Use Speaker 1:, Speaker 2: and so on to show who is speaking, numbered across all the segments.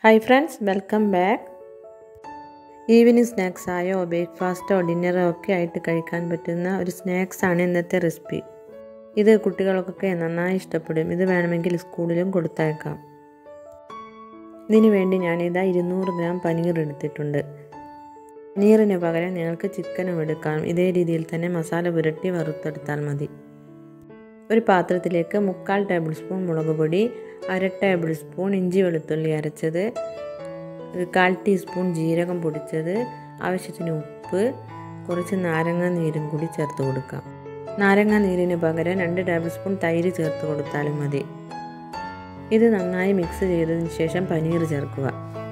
Speaker 1: hi friends welcome back evening സ്നാക്സായോ ബ്രേക്ക്ഫാസ്റ്റോ ഡിന്നറോ ഒക്കെ ആയിട്ട് കഴിക്കാൻ പറ്റുന്ന ഒരു സ്നാക്സാണ് ഇന്നത്തെ റെസിപ്പി ഇത് കുട്ടികൾക്കൊക്കെ നന്നായി ഇഷ്ടപ്പെടും ഇത് വേണമെങ്കിൽ സ്കൂളിലും കൊടുത്തയക്കാം ഇതിനു വേണ്ടി ഞാനിതാ ഇരുന്നൂറ് ഗ്രാം പനീർ എടുത്തിട്ടുണ്ട് പനീറിന് പകരം നിങ്ങൾക്ക് ചിക്കനും എടുക്കാം ഇതേ രീതിയിൽ തന്നെ മസാല പുരട്ടി വറുത്തെടുത്താൽ മതി ഒരു പാത്രത്തിലേക്ക് മുക്കാൽ ടേബിൾ സ്പൂൺ മുളക് പൊടി അര ടേബിൾ സ്പൂൺ ഇഞ്ചി വെളുത്തുള്ളി അരച്ചത് ഒരു കാൽ ടീസ്പൂൺ ജീരകം പൊടിച്ചത് ആവശ്യത്തിന് ഉപ്പ് കുറച്ച് നാരങ്ങ നീരും കൂടി ചേർത്ത് കൊടുക്കാം നാരങ്ങ നീരിന് പകരം രണ്ട് ടേബിൾ സ്പൂൺ തൈര് ചേർത്ത് കൊടുത്താലും മതി ഇത് നന്നായി മിക്സ് ചെയ്തതിന് ശേഷം പനീർ ചേർക്കുക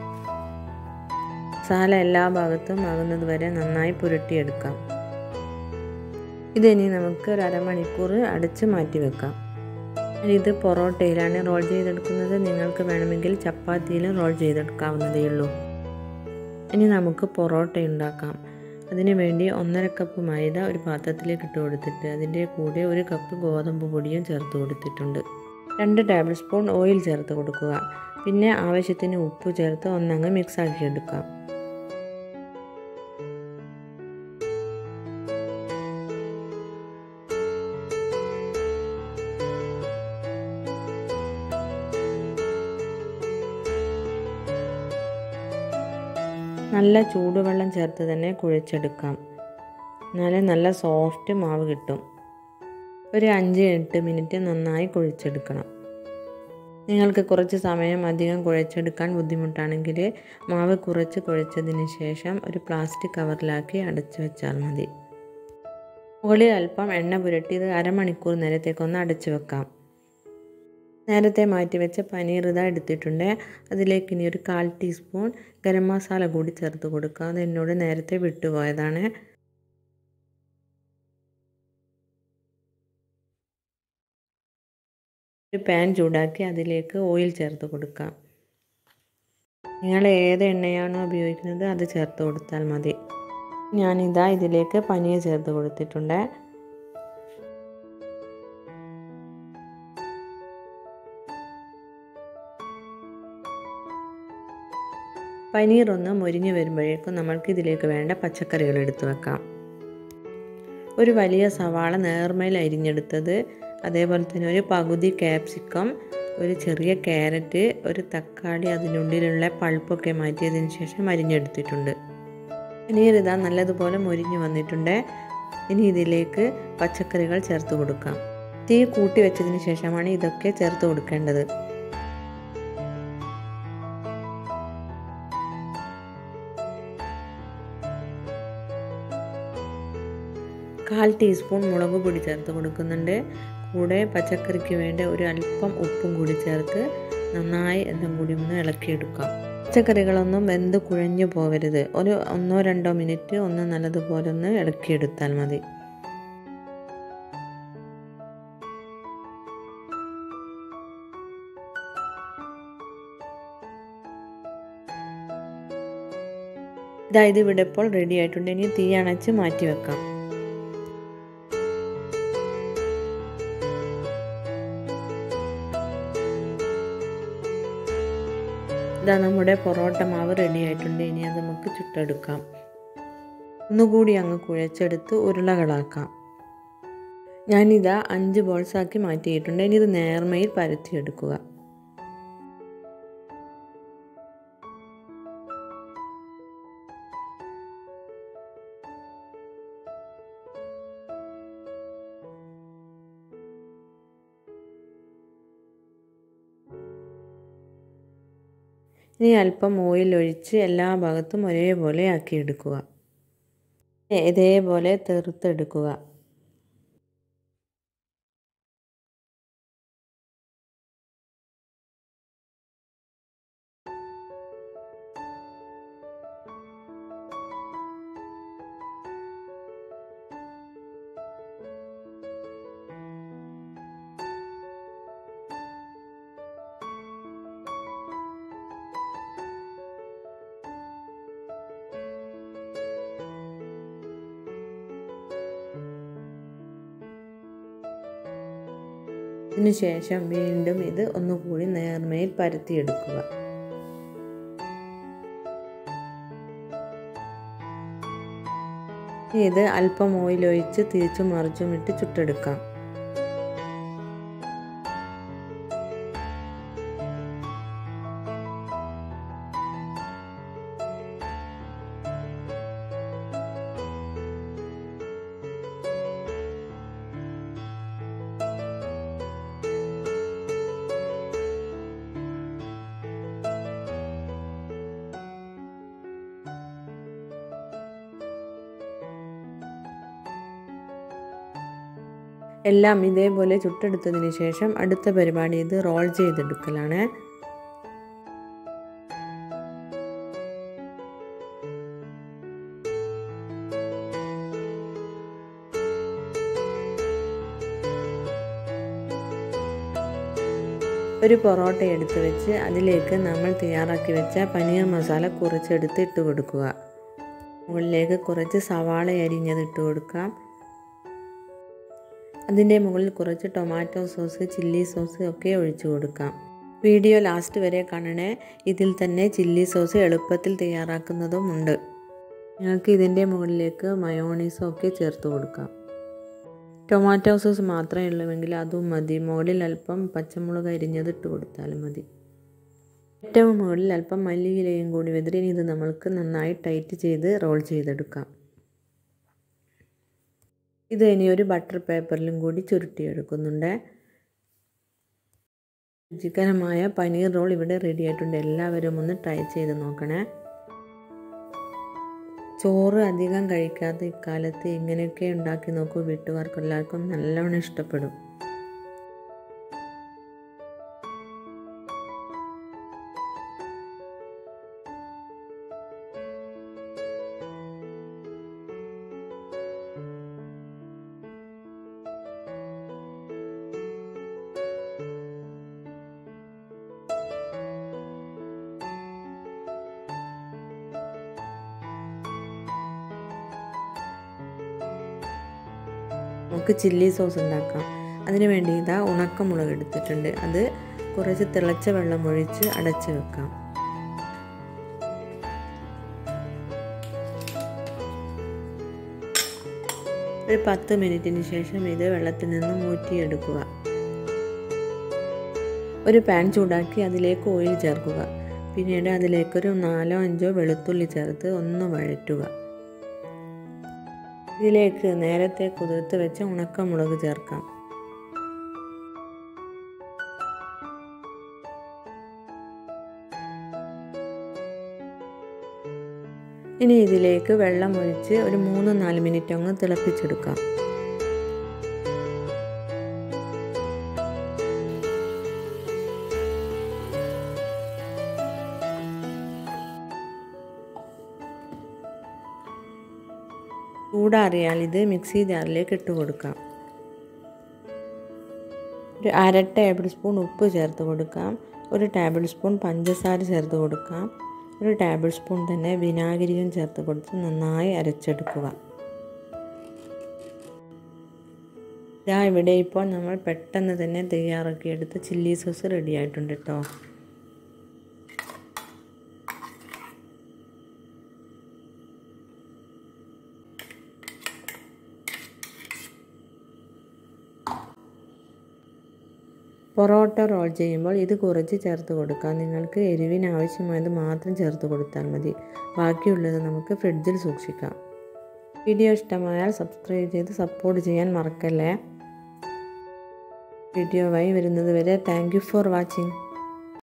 Speaker 1: മസാല എല്ലാ ഭാഗത്തും ആകുന്നത് വരെ നന്നായി പുരട്ടിയെടുക്കാം ഇതിനി നമുക്ക് ഒരു അരമണിക്കൂർ അടച്ച് മാറ്റി വെക്കാം ഇത് പൊറോട്ടയിലാണ് റോൾ ചെയ്തെടുക്കുന്നത് നിങ്ങൾക്ക് വേണമെങ്കിൽ ചപ്പാത്തിയിലും റോൾ ചെയ്തെടുക്കാവുന്നതേ ഉള്ളൂ ഇനി നമുക്ക് പൊറോട്ട ഉണ്ടാക്കാം അതിനു വേണ്ടി ഒന്നര കപ്പ് മൈദ ഒരു പാത്രത്തിലേക്ക് ഇട്ട് കൊടുത്തിട്ട് അതിൻ്റെ കൂടെ ഒരു കപ്പ് ഗോതമ്പ് പൊടിയും ചേർത്ത് കൊടുത്തിട്ടുണ്ട് രണ്ട് ടേബിൾ സ്പൂൺ ഓയിൽ ചേർത്ത് കൊടുക്കുക പിന്നെ ആവശ്യത്തിന് ഉപ്പ് ചേർത്ത് ഒന്നങ്ങ് മിക്സ് ആക്കി എടുക്കാം നല്ല ചൂടുവെള്ളം ചേർത്ത് തന്നെ കുഴച്ചെടുക്കാം എന്നാലേ നല്ല സോഫ്റ്റ് മാവ് കിട്ടും ഒരു അഞ്ച് എട്ട് മിനിറ്റ് നന്നായി കുഴച്ചെടുക്കണം നിങ്ങൾക്ക് കുറച്ച് സമയം അധികം കുഴച്ചെടുക്കാൻ ബുദ്ധിമുട്ടാണെങ്കിൽ മാവ് കുറച്ച് കുഴച്ചതിന് ശേഷം ഒരു പ്ലാസ്റ്റിക് കവറിലാക്കി അടച്ചു വെച്ചാൽ മതി മുകളിൽ അല്പം എണ്ണ പുരട്ടി ഇത് അരമണിക്കൂർ നേരത്തേക്കൊന്ന് അടച്ചു വെക്കാം നേരത്തെ മാറ്റി വെച്ച പനീർ ഇതാ എടുത്തിട്ടുണ്ട് അതിലേക്ക് ഇനി ഒരു കാൽ ടീസ്പൂൺ ഗരം മസാല കൂടി ചേർത്ത് കൊടുക്കുക അത് എന്നോട് നേരത്തെ വിട്ടുപോയതാണ് ഒരു പാൻ ചൂടാക്കി അതിലേക്ക് ഓയിൽ ചേർത്ത് കൊടുക്കാം നിങ്ങൾ ഏത് എണ്ണയാണോ ഉപയോഗിക്കുന്നത് അത് ചേർത്ത് കൊടുത്താൽ മതി ഞാനിതാ ഇതിലേക്ക് പനീർ ചേർത്ത് കൊടുത്തിട്ടുണ്ട് പനീർ ഒന്ന് മൊരിഞ്ഞു വരുമ്പോഴേക്കും നമ്മൾക്ക് ഇതിലേക്ക് വേണ്ട പച്ചക്കറികൾ എടുത്തു വെക്കാം ഒരു വലിയ സവാള നേർമയിൽ അരിഞ്ഞെടുത്തത് അതേപോലെ തന്നെ ഒരു പകുതി ക്യാപ്സിക്കം ഒരു ചെറിയ ക്യാരറ്റ് ഒരു തക്കാളി അതിനുള്ളിലുള്ള പൾപ്പൊക്കെ മാറ്റിയതിന് ശേഷം അരിഞ്ഞെടുത്തിട്ടുണ്ട് പനീർ ഇതാ നല്ലതുപോലെ മൊരിഞ്ഞു വന്നിട്ടുണ്ട് ഇനി ഇതിലേക്ക് പച്ചക്കറികൾ ചേർത്ത് കൊടുക്കാം തീ കൂട്ടി വെച്ചതിന് ശേഷമാണ് ഇതൊക്കെ ചേർത്ത് കൊടുക്കേണ്ടത് കാൽ ടീസ്പൂൺ മുളക് പൊടി ചേർത്ത് കൊടുക്കുന്നുണ്ട് കൂടെ പച്ചക്കറിക്ക് വേണ്ട ഒരു അല്പം ഉപ്പും കൂടി ചേർത്ത് നന്നായി എല്ലാം കൂടി ഒന്ന് ഇളക്കിയെടുക്കാം പച്ചക്കറികളൊന്നും വെന്ത് കുഴഞ്ഞു പോകരുത് ഒരു ഒന്നോ രണ്ടോ മിനിറ്റ് ഒന്ന് നല്ലതുപോലെ ഒന്ന് ഇളക്കിയെടുത്താൽ മതി ഇതായത് ഇവിടെ ഇപ്പോൾ റെഡി ആയിട്ടുണ്ട് ഇനി തീ അണച്ച് മാറ്റി വെക്കാം ഇതാ നമ്മുടെ പൊറോട്ട മാവ് റെഡി ആയിട്ടുണ്ട് ഇനി അത് നമുക്ക് ചുട്ടെടുക്കാം ഒന്നുകൂടി അങ്ങ് കുഴച്ചെടുത്ത് ഉരുളകളാക്കാം ഞാനിതാ അഞ്ച് ബോൾസാക്കി മാറ്റിയിട്ടുണ്ട് ഇനി ഇത് നേർമയിൽ പരത്തിയെടുക്കുക ഇനി അല്പം ഓയിൽ ഒഴിച്ച് എല്ലാ ഭാഗത്തും ഒരേപോലെ ആക്കിയെടുക്കുക ഇതേപോലെ തെറുത്തെടുക്കുക ഇതിനുശേഷം വീണ്ടും ഇത് ഒന്നുകൂടി നേർമയിൽ പരത്തിയെടുക്കുക ഇത് അല്പം ഓയിൽ ഒഴിച്ച് തിരിച്ചും മറിച്ചും ഇട്ട് ചുട്ടെടുക്കാം എല്ലാം ഇതേപോലെ ചുട്ടെടുത്തതിന് ശേഷം അടുത്ത പരിപാടി ഇത് റോൾ ചെയ്തെടുക്കലാണ് ഒരു പൊറോട്ട എടുത്ത് വെച്ച് അതിലേക്ക് നമ്മൾ തയ്യാറാക്കി വെച്ച പനീർ മസാല കുറച്ചെടുത്ത് ഇട്ട് കൊടുക്കുക മുകളിലേക്ക് കുറച്ച് സവാള അരിഞ്ഞത് ഇട്ട് കൊടുക്കാം അതിൻ്റെ മുകളിൽ കുറച്ച് ടൊമാറ്റോ സോസ് ചില്ലി സോസ് ഒക്കെ ഒഴിച്ചു കൊടുക്കാം വീഡിയോ ലാസ്റ്റ് വരെ കാണണേ ഇതിൽ തന്നെ ചില്ലി സോസ് എളുപ്പത്തിൽ തയ്യാറാക്കുന്നതുമുണ്ട് നിങ്ങൾക്ക് ഇതിൻ്റെ മുകളിലേക്ക് മയോണീസും ഒക്കെ ചേർത്ത് കൊടുക്കാം ടൊമാറ്റോ സോസ് മാത്രമേ ഉള്ളുവെങ്കിൽ അതും മതി മുകളിൽ അല്പം പച്ചമുളക് അരിഞ്ഞത് ഇട്ട് കൊടുത്താലും മതി ഏറ്റവും മുകളിൽ അല്പം മല്ലിയിലയും കൂടി വെതിരി ഇത് നമ്മൾക്ക് നന്നായി ടൈറ്റ് ചെയ്ത് റോൾ ചെയ്തെടുക്കാം ഇത് ഇനി ഒരു ബട്ടർ പേപ്പറിലും കൂടി ചുരുട്ടിയെടുക്കുന്നുണ്ട് രുചികരമായ പനീർ റോൾ ഇവിടെ റെഡി ആയിട്ടുണ്ട് എല്ലാവരും ഒന്ന് ട്രൈ ചെയ്ത് നോക്കണേ ചോറ് അധികം കഴിക്കാത്ത ഇക്കാലത്ത് ഇങ്ങനെയൊക്കെ ഉണ്ടാക്കി നോക്കൂ വീട്ടുകാർക്ക് എല്ലാവർക്കും നല്ലവണ്ണം ഇഷ്ടപ്പെടും നമുക്ക് ചില്ലി സോസ് ഉണ്ടാക്കാം അതിന് വേണ്ടി ഇതാ ഉണക്കമുളക് എടുത്തിട്ടുണ്ട് അത് കുറച്ച് തിളച്ച വെള്ളം ഒഴിച്ച് അടച്ചു വെക്കാം ഒരു പത്ത് മിനിറ്റിന് ശേഷം ഇത് വെള്ളത്തിൽ നിന്ന് മൂറ്റിയെടുക്കുക ഒരു പാൻ ചൂടാക്കി അതിലേക്ക് ഓയിൽ ചേർക്കുക പിന്നീട് അതിലേക്കൊരു നാലോ അഞ്ചോ വെളുത്തുള്ളി ചേർത്ത് ഒന്ന് വഴറ്റുക ഇതിലേക്ക് നേരത്തെ കുതിർത്ത് വെച്ച ഉണക്കമുളക് ചേർക്കാം ഇനി ഇതിലേക്ക് വെള്ളം ഒഴിച്ച് ഒരു മൂന്ന് നാല് മിനിറ്റ് അങ്ങ് തിളപ്പിച്ചെടുക്കാം ചൂടാറിയാൽ ഇത് മിക്സി ജാറിലേക്ക് ഇട്ട് കൊടുക്കാം ഒരു അര ടേബിൾ സ്പൂൺ ഉപ്പ് ചേർത്ത് കൊടുക്കാം ഒരു ടേബിൾ സ്പൂൺ പഞ്ചസാര ചേർത്ത് കൊടുക്കാം ഒരു ടേബിൾ സ്പൂൺ തന്നെ വിനാഗിരിയും ചേർത്ത് കൊടുത്ത് നന്നായി അരച്ചെടുക്കുക ഇതാ ഇവിടെ ഇപ്പോൾ നമ്മൾ പെട്ടെന്ന് തന്നെ തയ്യാറാക്കിയെടുത്ത് ചില്ലി സോസ് റെഡി ആയിട്ടുണ്ട് കേട്ടോ പൊറോട്ട റോൾ ചെയ്യുമ്പോൾ ഇത് കുറച്ച് ചേർത്ത് കൊടുക്കാം നിങ്ങൾക്ക് എരിവിന് ആവശ്യമായത് മാത്രം ചേർത്ത് കൊടുത്താൽ മതി ബാക്കിയുള്ളത് നമുക്ക് ഫ്രിഡ്ജിൽ സൂക്ഷിക്കാം വീഡിയോ ഇഷ്ടമായാൽ സബ്സ്ക്രൈബ് ചെയ്ത് സപ്പോർട്ട് ചെയ്യാൻ മറക്കല്ലേ വീഡിയോവായി വരുന്നത് വരെ താങ്ക് യു ഫോർ വാച്ചിങ്